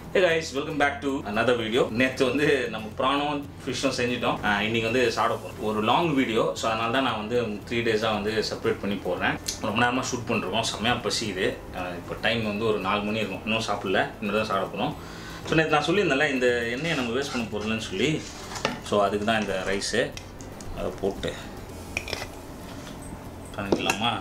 Hey guys welcome back to another video நேற்று வந்து நம்ம ப்ரானும் ஃபிஷ்ஷும் செஞ்சிட்டோம் ஆஹ் இன்னைக்கு வந்து சாப்பிட போகிறோம் ஒரு லாங் வீடியோ ஸோ அதனால தான் நான் வந்து த்ரீ டேஸாக வந்து செப்பரேட் பண்ணி போடுறேன் ரொம்ப நேரமாக ஷூட் பண்ணிருக்கோம் செம்மையாக பசியுது ஆஹ் இப்போ டைம் வந்து ஒரு நாலு மணி இருக்கும் இன்னும் சாப்பிடல இன்னும் தான் சாப்பிட போகிறோம் ஸோ நேற்று நான் சொல்லியிருந்தேன்ல இந்த எண்ணெயை நம்ம வேஸ்ட் பண்ண போகிறலன்னு சொல்லி ஸோ அதுக்கு தான் இந்த ரைஸு அதை போட்டு பண்ணிக்கலாமா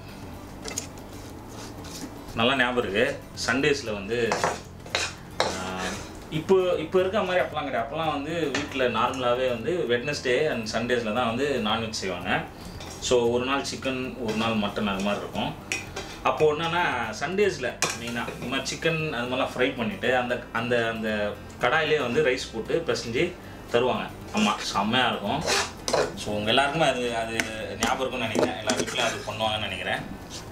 நல்லா ஞாபகம் இருக்கு சண்டேஸில் வந்து ஆஹ், இப்போ இப்போ இருக்க மாதிரி அப்பெல்லாம் கிடையாது அப்பெல்லாம் வந்து வீட்டில் நார்மலாகவே வந்து வெட்னஸ்டே அண்ட் சண்டேஸில் தான் வந்து நான்வெஜ் செய்வாங்க ஸோ ஒரு நாள் சிக்கன் ஒரு நாள் மட்டன் அது மாதிரி இருக்கும் அப்போது என்னன்னா சண்டேஸில் மெயினாக இந்த மாதிரி சிக்கன் அது மாதிரிலாம் ஃப்ரை பண்ணிவிட்டு அந்த அந்த அந்த கடாயிலே வந்து ரைஸ் போட்டு பிசைஞ்சு தருவாங்க ஆமாம் செம்மையாக இருக்கும் ஸோ உங்கள் எல்லாருக்குமே அது அது ஞாபகம் இருக்கும்னு நினைக்கிறேன் எல்லா வீட்டிலும் அது பண்ணுவாங்கன்னு நினைக்கிறேன்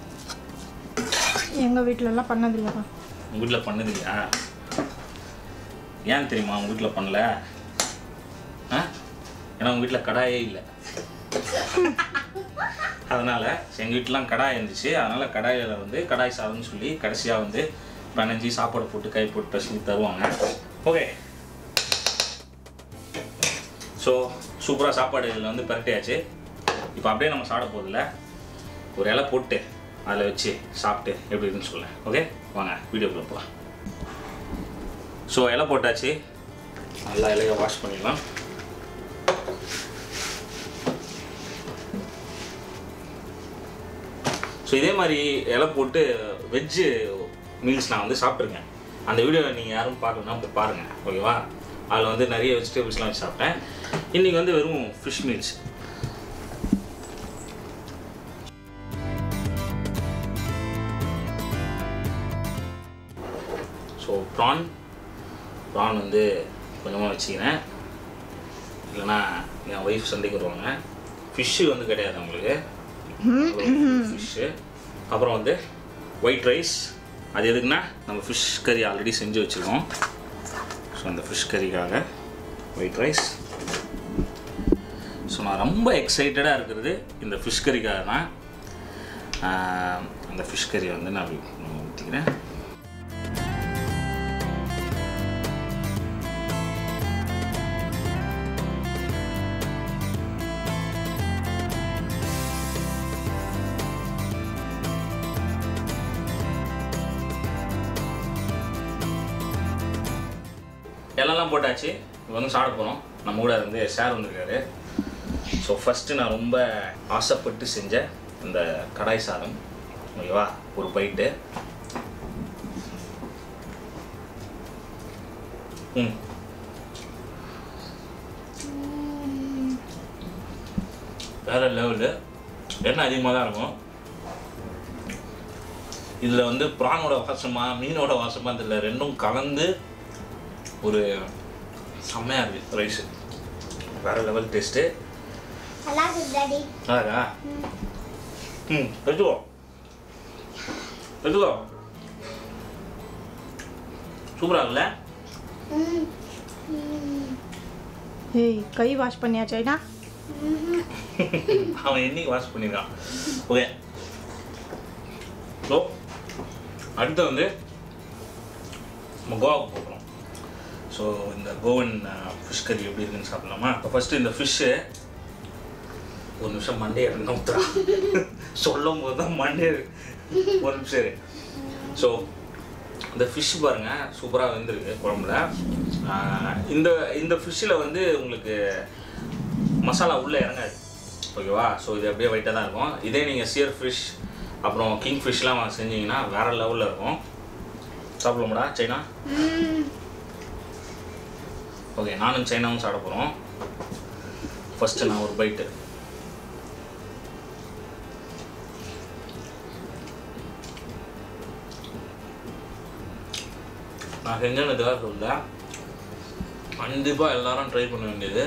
எங்கள் வீட்டிலலாம் பண்ணதில்லைப்பா உங்கள் வீட்டில் பண்ணது இல்லையா ஏன் தெரியுமா உங்கள் வீட்டில் பண்ணல ஆ ஏன்னா உங்கள் வீட்டில் கடாயே இல்லை அதனால் எங்கள் வீட்டிலாம் கடாய் இருந்துச்சு அதனால் கடாயில் வந்து கடாய் சாதம்னு சொல்லி கடைசியாக வந்து பனஞ்சி சாப்பாடு போட்டு கை போட்டு பசங்க தருவாங்க ஓகே ஸோ சூப்பராக சாப்பாடு இதில் வந்து பரட்டியாச்சு இப்போ அப்படியே நம்ம சாப்பிட போதில்ல ஒரு இலை போட்டு அதில் வச்சு சாப்பிட்டு எப்படி இருக்குன்னு சொல்லேன் ஓகே வாங்க வீடியோக்குள்ள போகலாம் ஸோ இலை போட்டாச்சு நல்லா இலையை வாஷ் பண்ணிடலாம் ஸோ இதே மாதிரி இலை போட்டு வெஜ்ஜு மீல்ஸ் நான் வந்து சாப்பிட்ருக்கேன் அந்த வீடியோ நீங்கள் யாரும் பார்க்கணும்னா போய் பாருங்கள் ஓகேவா அதில் வந்து நிறைய வெஜிடபிள்ஸ்லாம் வச்சு சாப்பிட்டேன் இன்றைக்கி வந்து வெறும் fish meals so prawn prawn வந்து கொஞ்சமாக வச்சுக்கிறேன் இல்லைன்னா என் ஒய்ஃப் சண்டைக்கு வருவாங்க ஃபிஷ்ஷு வந்து கிடையாது உங்களுக்கு ஃபிஷ்ஷு அப்புறம் வந்து ஒயிட் ரைஸ் அது எதுக்குன்னா நம்ம ஃபிஷ் கறி ஆல்ரெடி செஞ்சு வச்சுருக்கோம் ஸோ அந்த ஃபிஷ் கறிக்காக ஒயிட் ரைஸ் ஸோ நான் ரொம்ப எக்ஸைட்டடாக இருக்கிறது இந்த ஃபிஷ் கறிக்காக தான் ஆஹ், அந்த ஃபிஷ் கறி வந்து நான் அப்படி ஊற்றிக்கிறேன் எல்லாம் போட்டாச்சு இப்போ வந்து சாப்பிட போகிறோம் நம்ம கூட வந்து சார் வந்திருக்காரு ஸோ ஃபஸ்ட்டு நான் ரொம்ப ஆசைப்பட்டு செஞ்ச இந்த கடாய் சாதம் ஓகேவா ஒரு பைட்டு ம் வேற லெவலு எண்ணெய் அதிகமாக தான் இருக்கும் இதில் வந்து ப்ரானோட வாசமா மீனோட வாசமா இதில் ரெண்டும் கலந்து ஒரு செம்மையாக இருக்குது ரைஸு வேறு லெவல் டேஸ்ட்டு நல்லா இருக்கு டாடி அழகா ம் எடுத்துக்கோ எடுத்துக்கோ சூப்பராக இருக்குல்ல ஏய் கை வாஷ் பண்ணியாச்சா அவன் என்னைக்கு வாஷ் பண்ணியிருக்கான் ஓகே ஸோ அடுத்து வந்து நம்ம கோவாவுக்கு போகிறோம் ஸோ இந்த கோவன் ஃபிஷ் கறி எப்படி இருக்குன்னு சாப்பிடலாமா இப்போ ஃபஸ்ட்டு இந்த ஃபிஷ்ஷு ஒரு நிமிஷம் மண்டே இறந்து ஊத்துறா சொல்லும் போது தான் மண்டே ஒரு நிமிஷம் இரு ஸோ இந்த ஃபிஷ் பாருங்க சூப்பராக வெந்திருக்கு குழம்புல ஆஹ் இந்த இந்த ஃபிஷ்ஷில் வந்து உங்களுக்கு மசாலா உள்ளே இறங்காது ஓகேவா ஸோ இது அப்படியே வெயிட்டாக தான் இருக்கும் இதே நீங்கள் சியர் ஃபிஷ் அப்புறம் கிங் ஃபிஷ்லாம் செஞ்சீங்கன்னா வேற லெவலில் இருக்கும் சாப்பிடலாமாடா சைனா ஓகே நானும் சைனாவும் சாப்பிட போகிறோம் ஃபஸ்ட்டு நான் ஒரு பைட்டு நான் செஞ்சதுக்காக சொல்ல கண்டிப்பாக எல்லாரும் ட்ரை பண்ண வேண்டியது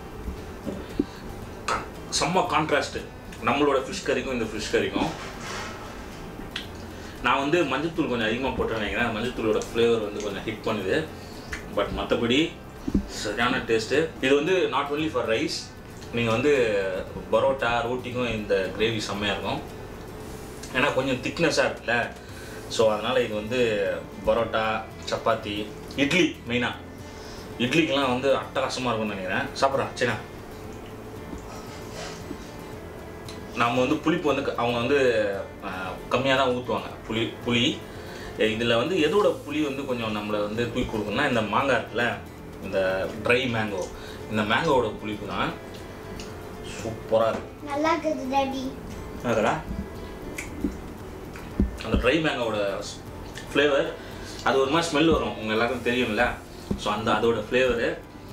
செம்ம கான்ட்ராஸ்ட்டு நம்மளோட ஃபிஷ் கறிக்கும் இந்த ஃபிஷ் கறிக்கும் நான் வந்து மஞ்சத்தூள் கொஞ்சம் அதிகமாக போட்டு நினைக்கிறேன் மஞ்சத்தூளோட ஃப்ளேவர் வந்து கொஞ்சம் ஹிட் பண்ணுது பட் மற்றபடி சரியான டேஸ்ட்டு இது வந்து நாட் ஒன்லி ஃபார் ரைஸ் நீங்கள் வந்து பரோட்டா ரோட்டிக்கும் இந்த கிரேவி செம்மையாக இருக்கும் ஏன்னா கொஞ்சம் திக்னஸாக இருக்குல்ல ஸோ அதனால் இது வந்து பரோட்டா சப்பாத்தி இட்லி மெயினாக இட்லிக்கெலாம் வந்து அட்டகாசமாக இருக்கும்னு நினைக்கிறேன் சாப்பிட்றா சரிண்ணா நம்ம வந்து புளிப்பு வந்து க- அவங்க வந்து கம்மியாக தான் ஊற்றுவாங்க புளி புளி இதில் வந்து எதோட புளி வந்து கொஞ்சம் நம்மளை வந்து தூக்கி கொடுக்கும்னா இந்த மாங்காய் இருக்குல்ல இந்த ட்ரை மேங்கோ இந்த மேங்கோவோட புளிப்பு தான் சூப்பராக இருக்கு நல்லா இருக்குது டாடி அதடா அந்த ட்ரை மேங்கோட ஃப்ளேவர் அது ஒரு மாதிரி ஸ்மெல் வரும் உங்கள் எல்லாருக்கும் தெரியும்ல ஸோ அந்த அதோட ஃப்ளேவரு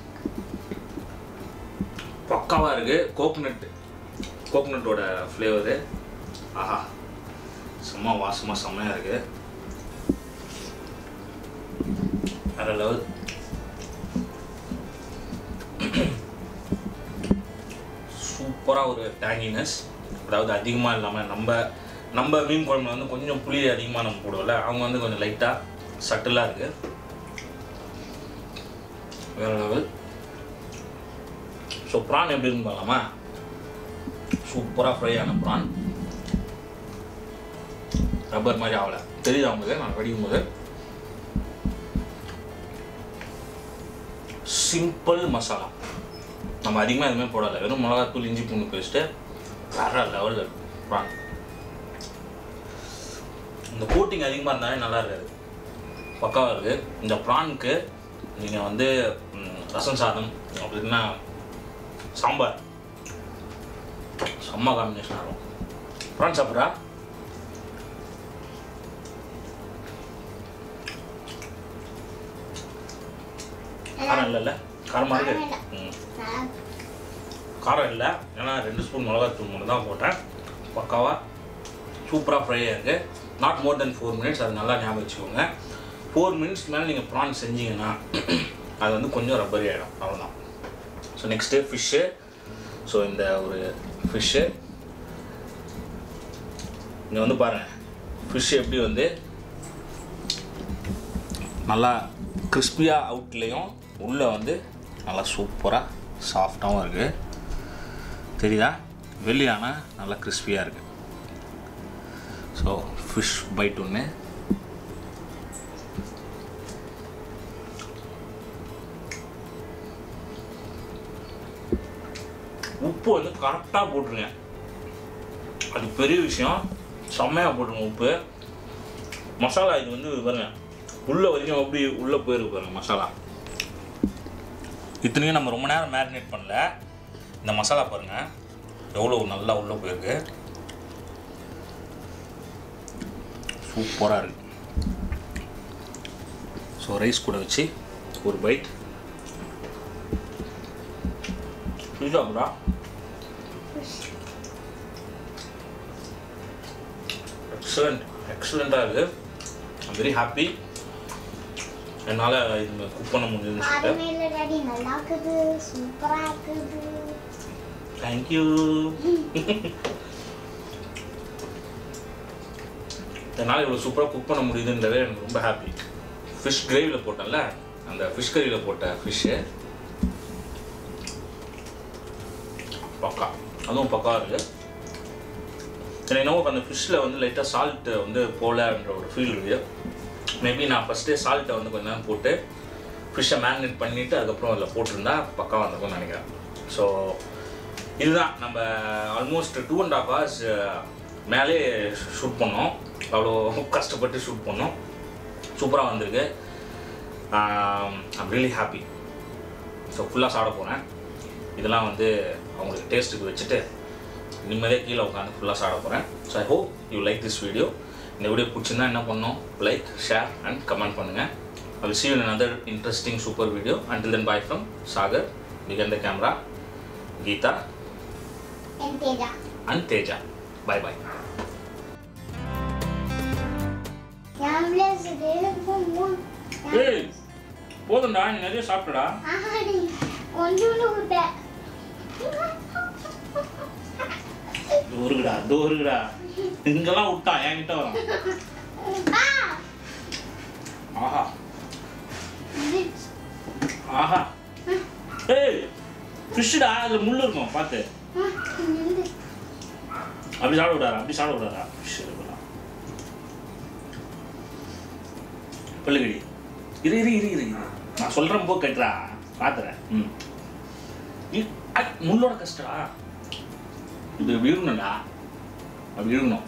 பக்காவாக இருக்குது கோகனட் கோகனட்டோட ஃப்ளேவரு ஆஹா செம்ம வாசமாக செம்மையாக இருக்குது வேற லெவல் சூப்பராக ஒரு டேங்கினஸ் அதாவது அதிகமாக இல்லாமல் நம்ம நம்ம மீன் குழம்புல வந்து கொஞ்சம் புளி அதிகமாக நம்ம போடுவோம்ல அவங்க வந்து கொஞ்சம் லைட்டாக சட்டிலாக இருக்குது வேற லெவல் ஸோ ப்ரான் எப்படி இருக்குன்னு பார்க்கலாமா சூப்பராக ஃப்ரை ஆன ப்ரான் ரப்பர் மாதிரி ஆகலை தெரியுது அவங்களுக்கு நான் கடிக்கும் போது சிம்பிள் மசாலா நம்ம அதிகமாக எதுவுமே போடலை வெறும் மிளகாத்தூள் இஞ்சி பூண்டு பேஸ்ட்டு வேற லெவலில் ப்ரான் இந்த கோட்டிங் அதிகமாக இருந்தாலே நல்லா இருக்காது பக்காவாக இருக்குது இந்த ப்ரானுக்கு நீங்கள் வந்து ம், ரசம் சாதம் அப்படின்னா சாம்பார் செம்ம காம்பினேஷன் ஆகும் ப்ரான் சாப்பிட்றா காரம் இல்லைல்ல காரமாக காரம் இருக்கு இல்ல. ம் நல்லா காரம் இல்லை ஏன்னா ரெண்டு ஸ்பூன் மிளகாத்தூள் மட்டும் தான் போட்டேன் பக்காவாக சூப்பராக ஃப்ரை ஆயிருக்கு not more than four minutes அது நல்லா ஞாபகம் வச்சுக்கோங்க ஃபோர் மினிட்ஸ் மேலே நீங்கள் ப்ரான் செஞ்சீங்கன்னா அது வந்து கொஞ்சம் ரப்பரி ஆகிடும் அவ்வளோதான் ஸோ நெக்ஸ்ட்டு ஃபிஷ்ஷு ஸோ இந்த ஒரு ஃபிஷ்ஷு இங்கே வந்து பாருங்கள் ஃபிஷ் எப்படி வந்து நல்லா கிறிஸ்பியாக அவுட்லேயும் உள்ளே வந்து நல்லா சூப்பராக சாஃப்டாகவும் இருக்குது தெரியுதா வெளியான நல்லா கிறிஸ்பியாக இருக்குது ஸோ ஃபிஷ் பைட் ஒன்று உப்பு வந்து கரெக்டாக போட்டுருங்க அது பெரிய விஷயம் செம்மையாக போட்டுருங்க உப்பு மசாலா இது வந்து பாருங்க உள்ள வரைக்கும் எப்படி உள்ளே போயிருக்கு பாருங்க மசாலா இத்தனையும் நம்ம ரொம்ப நேரம் மேரினேட் பண்ணல இந்த மசாலா பாருங்க எவ்வளோ நல்லா உள்ளே போயிருக்கு சூப்பராக இருக்கு ஸோ ரைஸ் கூட வச்சு ஒரு பைட் சாப்பிடா எக்ஸலண்ட் எக்ஸலண்ட்டாக இருக்குது ஐம் வெரி ஹாப்பி என்னால் இது குக் பண்ண முடியுதுன்னு சொல்லிட்டு காரமே இல்லை டாடி நல்லா இருக்குது சூப்பரா இருக்குது தேங்க்யூ என்னால் இவ்வளோ சூப்பராக குக் பண்ண முடியுதுன்றதே எனக்கு ரொம்ப ஹாப்பி ஃபிஷ் கிரேவியில் போட்டேன்ல அந்த ஃபிஷ் கறியில் போட்ட ஃபிஷ்ஷு பக்கா அதுவும் பக்கா இருக்குது எனக்கு என்னவோ அந்த ஃபிஷ்ஷில் வந்து லைட்டாக சால்ட்டு வந்து போகலன்ற ஒரு ஃபீல் இருக்குது மேபி நான் ஃபஸ்ட்டே சால்ட்டை வந்து கொஞ்ச நேரம் போட்டு ஃபிஷ்ஷை மேரினேட் பண்ணிவிட்டு அதுக்கப்புறம் அதில் போட்டிருந்தா பக்காவாக இருந்திருக்கும்னு நினைக்கிறேன் ஸோ இதுதான் நம்ம almost two and half hours மேலே ஷூட் பண்ணோம் அவ்வளோ கஷ்டப்பட்டு ஷூட் பண்ணோம் சூப்பராக வந்திருக்கு ஐம் ரியலி ஹாப்பி ஸோ ஃபுல்லாக சாப்பிட போகிறேன் இதெல்லாம் வந்து அவங்களுக்கு டேஸ்ட்டுக்கு வச்சுட்டு நிம்மதியாக கீழே உட்காந்து ஃபுல்லாக சாப்பிட போகிறேன் so I hope you like this video இந்த வீடியோ பிடிச்சிருந்தா என்ன பண்ணணும் லைக் ஷேர் அண்ட் கமெண்ட் பண்ணுங்கள் I will see you in another interesting super video. Until then, bye from Sagar, behind the camera, Geeta என் Teja and Teja. Bye bye. Ambulance மூணு ஏய் போதும்டா நீ நிறைய சாப்பிட்டடா ஆஹாடி கொஞ்சோண்டு விட்டேன் தூருகுடா தூருகுடா இங்கெல்லாம் விட்டான் என்கிட்ட வரான் ஆ ஆஹா இது ஆஹா ஏய் ஃபிஷ்ஷுடா அதில் முள் இருக்கும் பார்த்து ஆ, இது அப்படி சாப்பிட விடாரா அப்படி சாப்பிட விடாரா ஃபிஷ் பல்லுகடி இரு இரு இரு இரு இரு. நான் சொல்கிறேன் போ கேட்டுறா பார்த்துறேன் ம் இ- ஐ, முள்ளோட கஷ்டா இது இப்படி இருக்கணும்டா அப்படி இருக்கணும்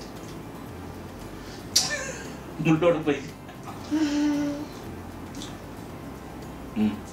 முள்ளோட போய் ம்